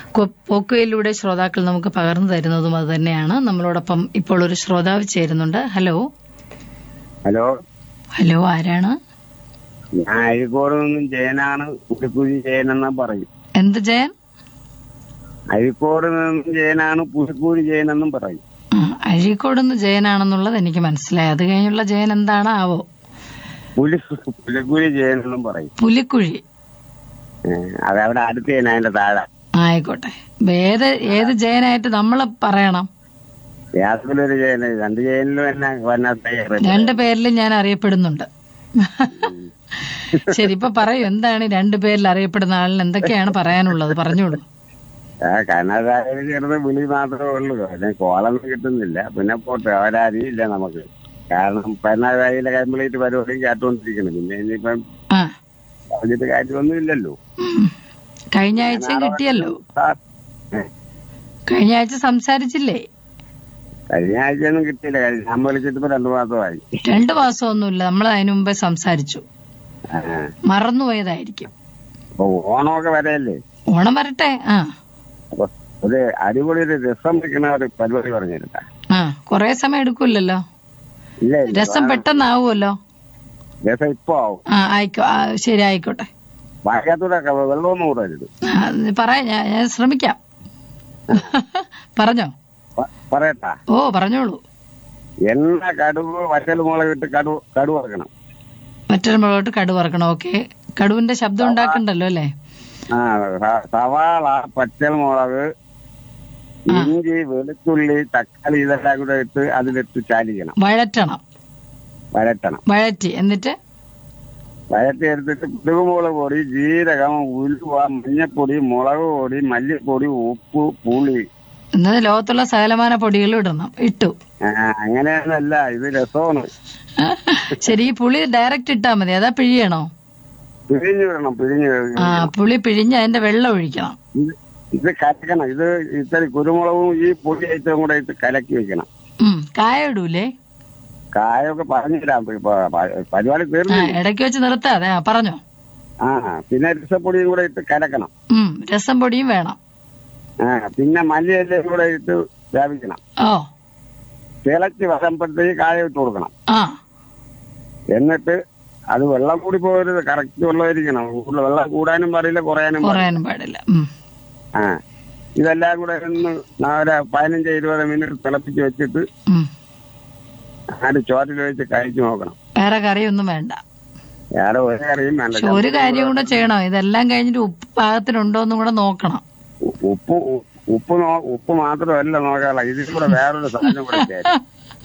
കൊ- പോക്കുവയിലൂടെ ശ്രോതാക്കൾ നമുക്ക് പകർന്നു തരുന്നതും അത് തന്നെയാണ് നമ്മളോടൊപ്പം ഇപ്പോൾ ഒരു ശ്രോതാവ് ചേരുന്നുണ്ട് ഹലോ ഹലോ ഹലോ ആരാണ് ഞാൻ അഴിക്കോട് നിന്നും ജയനാണ് പുലിക്കുഴി ജയനെന്നാ പറയും എന്ത് ജയൻ അഴിക്കോട് നിന്നും ജയനാണ് പുലിക്കുഴി ജയനെന്നും പറയും ആ, അഴീക്കോടുന്ന് ജയനാണെന്നുള്ളത് എനിക്ക് മനസ്സിലായി അത് കഴിഞ്ഞുള്ള ജയൻ എന്താണ് ആവോ പുലി പുലിക്കുഴി ജയനെന്നും പറയും പുലിക്കുഴി ഏഹ് അതവിടെ അടുത്ത് തന്നെ അതിന്റെ താഴെ ആയിക്കോട്ടെ ഇപ്പൊ ഏത് ഏത് ജയനായിട്ട് നമ്മൾ പറയണം യാതൊരു ജയന് രണ്ട് ജയനിലും എന്നെ വന്ന രണ്ട് പേരിലും ഞാൻ അറിയപ്പെടുന്നുണ്ട് ശരി ഇപ്പൊ പറയൂ എന്താണ് ഈ രണ്ട് പേരിൽ അറിയപ്പെടുന്ന ആളിന് എന്തൊക്കെയാണ് പറയാനുള്ളത് പറഞ്ഞോളൂ ആ കന്നഡയിൽ ചെറുത് വിളി മാത്രമേ ഉള്ളൂ അതിന് കോളൊന്നും കിട്ടുന്നില്ല പിന്നെ പോട്ടെ അവരറിയില്ല നമുക്ക് കാരണം പെണ്ണായിലെ കംപ്ലീറ്റ് പരിപാടി കേട്ടോണ്ടിരിക്കണം പിന്നെ ഇനിയിപ്പം ആ പറഞ്ഞിട്ട് കാര്യമൊന്നും ഇല്ലല്ലോ ഉം. കഴിഞ്ഞ ആഴ്ചയും കിട്ടിയല്ലോ ആ, ഏ, കഴിഞ്ഞ ആഴ്ച സംസാരിച്ചില്ലേ കഴിഞ്ഞ ആഴ്ചയൊന്നും കിട്ടിയില്ല കഴിഞ്ഞ ഞാൻ വിളിച്ചിട്ട് ഇപ്പൊ രണ്ടു മാസമായി രണ്ടു മാസമൊന്നുമില്ല നമ്മൾ അതിനു മുമ്പേ സംസാരിച്ചു ആ, മറന്നുപോയതായിരിക്കും അപ്പൊ ഓണമൊക്കെ വരെയല്ലേ ഓണം വരട്ടെ ആ അപ്പൊ ഒരു അടിപൊളി ഒരു രസം വെക്കുന്ന ഒരു പരിപാടി പറഞ്ഞിരുന്ന ആ കൊറേ സമയം എടുക്കൂലല്ലോ ഇല്ല ഇല്ല. രസം പെട്ടെന്നാവുമല്ലോ രസം ഇപ്പൊ ആവും ആ ആയിക്കോ ആ, ശരി ആയിക്കോട്ടെ വാഴത്തൂടൊക്കെ വെള്ളമൊന്നും കൂടരുത് ആ, ഇത് പറയാം ഞാൻ ഞാൻ ശ്രമിക്കാം പറഞ്ഞോ പ- പറയട്ടാ ഓ പറഞ്ഞോളൂ എണ്ണ കടുവ് വറ്റൽ മുളക് ഇട്ട് കടു കടു വറക്കണം മറ്റൊരു മുളകോട്ട് കടു വറക്കണം ഓക്കെ കടുവിന്റെ ശബ്ദം ഉണ്ടാക്കണ്ടല്ലോ അല്ലേ ആ സ- സവാള പച്ചൽ മുളക് ഇഞ്ചി വെളുത്തുള്ളി തക്കാളി ഇതെല്ലാം കൂടെ ഇട്ട് അതിലിട്ട് ചാലിക്കണം വഴറ്റണം വരട്ടണം വഴറ്റി എന്നിട്ട് വരട്ടി എടുത്തിട്ട് കുരുമുളക് പൊടി ജീരകം ഉലുവ മഞ്ഞപ്പൊടി മുളക് പൊടി മല്ലിപ്പൊടി ഉപ്പ് പുളി എന്നത് ലോകത്തുള്ള സകലമാന പൊടികളും ഇടണം ഇട്ടു ആ, അങ്ങനെയൊന്നല്ല ഇത് രസമാണ് ശരി ഈ പുളി ഡയറക്റ്റ് ഇട്ടാ മതി അതാ പിഴിയണോ പിഴിഞ്ഞു വിടണം പിഴിഞ്ഞു ആ പുളി പിഴിഞ്ഞ് അതിന്റെ വെള്ളം ഒഴിക്കണം ഇത് ഇത് കലക്കണം ഇത് ഇത്തിരി കുരുമുളകും ഈ പൊടി ഐറ്റവും കൂടെ ഇട്ട് കലക്കി വെക്കണം ഉം കായ ഇടൂലേ കായൊക്കെ പറഞ്ഞുതരാം ഇപ്പൊ പ- പരിപാടി ആ തീർന്നു ഇടയ്ക്ക് വെച്ച് നിർത്താതെ ആ പറഞ്ഞോ ആ പിന്നെ രസപ്പൊടിയും കൂടെ ഇട്ട് കലക്കണം ഉം രസം പൊടിയും വേണം ആ പിന്നെ മല്ലിയെല്ലാം കൂടെ ഇട്ട് വ്യാപിക്കണം ഓ തിളച്ച് വരുമ്പോഴത്തേക്ക് കായ ഇട്ട് കൊടുക്കണം ആ എന്നിട്ട് അത് വെള്ളം കൂടി പോകരുത് കറക്റ്റ് വെള്ളമായിരിക്കണം കൂടുതൽ വെള്ളം കൂടാനും പാടില്ല കുറയാനും പാടില്ല കുറയാനും പാടില്ല ഉം ആ ഇതെല്ലാം കൂടെ ഒന്ന് ഒരു പതിനഞ്ച് ഇരുപത് മിനിറ്റ് തിളപ്പിച്ച് വെച്ചിട്ട് ഉം ആട് ചോറ്റിൽ വെച്ച് കഴിച്ചു നോക്കണം വേറെ കറിയൊന്നും വേണ്ട വേറെ ഒരു കറിയും വേണ്ട പക്ഷെ ഒരു കാര്യം കൂടെ ചെയ്യണം ഇതെല്ലാം കഴിഞ്ഞിട്ട് ഉപ്പ് പാകത്തിനുണ്ടോ എന്നും കൂടെ നോക്കണം ഉ- ഉപ്പ് ഉ- ഉപ്പ് നോ ഉപ്പ് മാത്രമല്ല നോക്കാനുള്ള ഇതിൽ കൂടെ വേറൊരു സാധനം കൂടെ ചേരും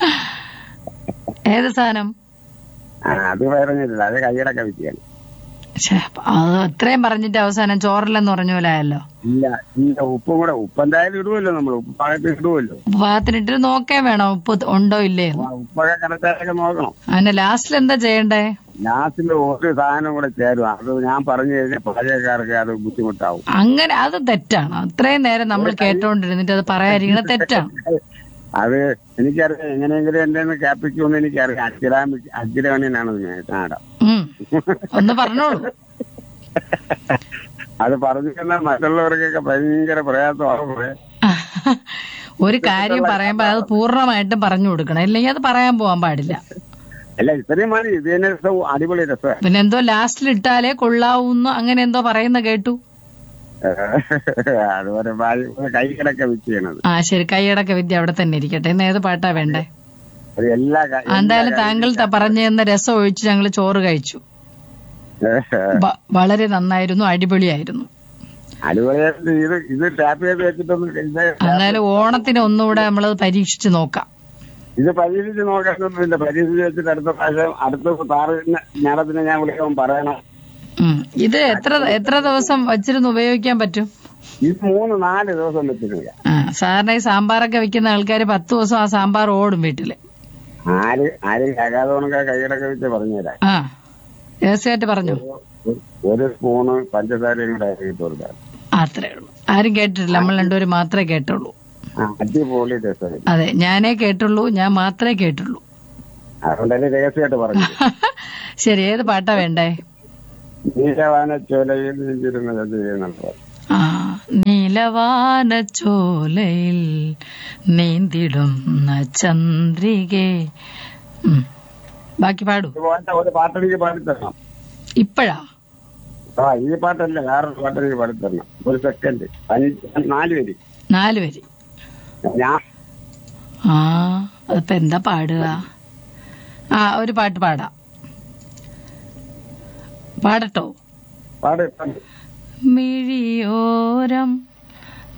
ഏത് സാധനം ആ അത് പറഞ്ഞിട്ടില്ല അത് കൈയടക്ക വിറ്റിയാണ് ശ്ശെ, അത് അത്രയും പറഞ്ഞിട്ട് അവസാനം ചോറില്ലെന്ന് പറഞ്ഞ പോലെ ആയല്ലോ ഇല്ല ഇല്ല ഉപ്പും കൂടെ ഉപ്പ് എന്തായാലും ഇടുമല്ലോ നമ്മൾ ഉപ്പ് പാകത്തിൽ ഇടുമല്ലോ ഉപ്പ് പാകത്തിനിട്ട് നോക്കേ വേണം ഉപ്പ് ഉണ്ടോ ഇല്ലേ ആ, ഉപ്പൊക്കെ കറക്റ്റായൊക്കെ നോക്കണം അതിന്റെ ലാസ്റ്റിൽ എന്താ ചെയ്യണ്ടേ ലാസ്റ്റിൽ ഒരു സാധനം കൂടെ ചേരും അത് ഞാൻ പറഞ്ഞു കഴിഞ്ഞാൽ പാചകക്കാർക്ക് അത് ബുദ്ധിമുട്ടാവും അങ്ങനെ അത് തെറ്റാണ് അത്രയും നേരം നമ്മൾ കേട്ടോണ്ടിരുന്നിട്ട് അത് പറയാതിരിക്കണത് തെറ്റാണ് അത് എനിക്കറിയാം എങ്ങനെയെങ്കിലും എന്റെ ക്യാപ്പിക്കുമെന്ന് എനിക്കറിയാം അച്ചിരാമി അച്ചിരാമണിനാണ് നാടം ഉം ഒന്ന് പറഞ്ഞോളൂ അത് പറഞ്ഞു കഴിഞ്ഞാൽ മറ്റുള്ളവർക്കൊക്കെ ഭയങ്കര പ്രയാസമാകുമ്പോഴേ ഒരു കാര്യം പറയുമ്പോ അത് പൂർണ്ണമായിട്ടും പറഞ്ഞു കൊടുക്കണം ഇല്ലെങ്കിൽ അത് പറയാൻ പോകാൻ പാടില്ല അല്ല ഇത്രയും മതി ഇത് തന്നെ രസം അടിപൊളി രസമാണ് പിന്നെ എന്തോ ലാസ്റ്റിൽ ഇട്ടാലേ കൊള്ളാവൂന്ന് അങ്ങനെ എന്തോ പറയുന്ന കേട്ടു അതുപോലെ ഭാര്യ കൈ കിടക്ക വെച്ച് ചെയ്യണത് ആ ശരി കൈയടക്ക വിദ്യ അവിടെ തന്നെ ഇരിക്കട്ടെ ഇന്ന് ഏത് പാട്ടാ വേണ്ടേ അത് എല്ലാ ക- എന്തായാലും താങ്കൾ ത- പറഞ്ഞു തന്ന രസം ഒഴിച്ച് ഞങ്ങൾ ചോറ് കഴിച്ചു വ- വളരെ നന്നായിരുന്നു അടിപൊളിയായിരുന്നു അടിപൊളിയായിട്ട് ഇത് ഇത് ടാപ്പ് ചെയ്ത് വെച്ചിട്ടൊന്നും ഇത് എന്തായാലും ഓണത്തിന് ഒന്നുകൂടെ നമ്മൾ പരീക്ഷിച്ച് നോക്കാം ഇത് പരീക്ഷിച്ച് നോക്കാനൊന്നുമില്ല പരീക്ഷിച്ച് വെച്ചിട്ട് അടുത്ത പ്രാവശ്യം അടുത്ത താറ് ഞാനത്തിന് ഞാൻ വിളിക്കുമ്പോൾ പറയണം ഉം. ഇത് എത്ര എത്ര ദിവസം വച്ചിരുന്ന് ഉപയോഗിക്കാൻ പറ്റും ഇത് മൂന്ന് നാല് ദിവസം വെച്ചിട്ടില്ല ആ സാറിന് ഈ സാമ്പാറൊക്കെ വെക്കുന്ന ആൾക്കാർ പത്ത് ദിവസം ആ സാമ്പാർ ഓടും വീട്ടില് ആര് ആരും കേൾക്കാതെ ഉണക്ക കൈയിടൊക്കെ വെച്ച് പറഞ്ഞുതരാം ആ രഹസ്യമായിട്ട് പറഞ്ഞു ഒരു- ഒരു സ്പൂണ് പഞ്ചസാരയും കൂടെ ഇട്ട് കൊടുക്കാം അത്രേ ഉള്ളൂ ആരും കേട്ടിട്ടില്ല നമ്മൾ രണ്ടുപേരും മാത്രമേ കേട്ടുള്ളൂ ആ, അടിപൊളി രസം അതെ ഞാനേ കേട്ടുള്ളൂ ഞാൻ മാത്രമേ കേട്ടുള്ളൂ അതുകൊണ്ടല്ലേ രഹസ്യമായിട്ട് പറഞ്ഞു ശരി ഏത് പാട്ടാ വേണ്ടേ നീലവാന ചോലയിൽ നെഞ്ചിരുന്നത് ചെയ്യുന്നുണ്ട് ആ നീല നീലവാന ചോലയിൽ നീന്തിടുന്ന ചന്ദ്രികെ ഉം. ബാക്കി പാടൂ ഇതുപോലത്തെ ഒരു പാട്ടെനിക്ക് പാടിത്തരണം ഇപ്പഴാ ആ ഈ പാട്ടല്ല വേറൊരു പാട്ടെനിക്ക് പാടിത്തരണം ഒരു സെക്കൻഡ് അഞ്ച് നാല് പേര് നാല് വരി ഞാൻ ആ അതിപ്പോ എന്താ പാടുക ആ ഒരു പാട്ട് പാടാം പാടട്ടോ പാട് പാട് മിഴിയോരം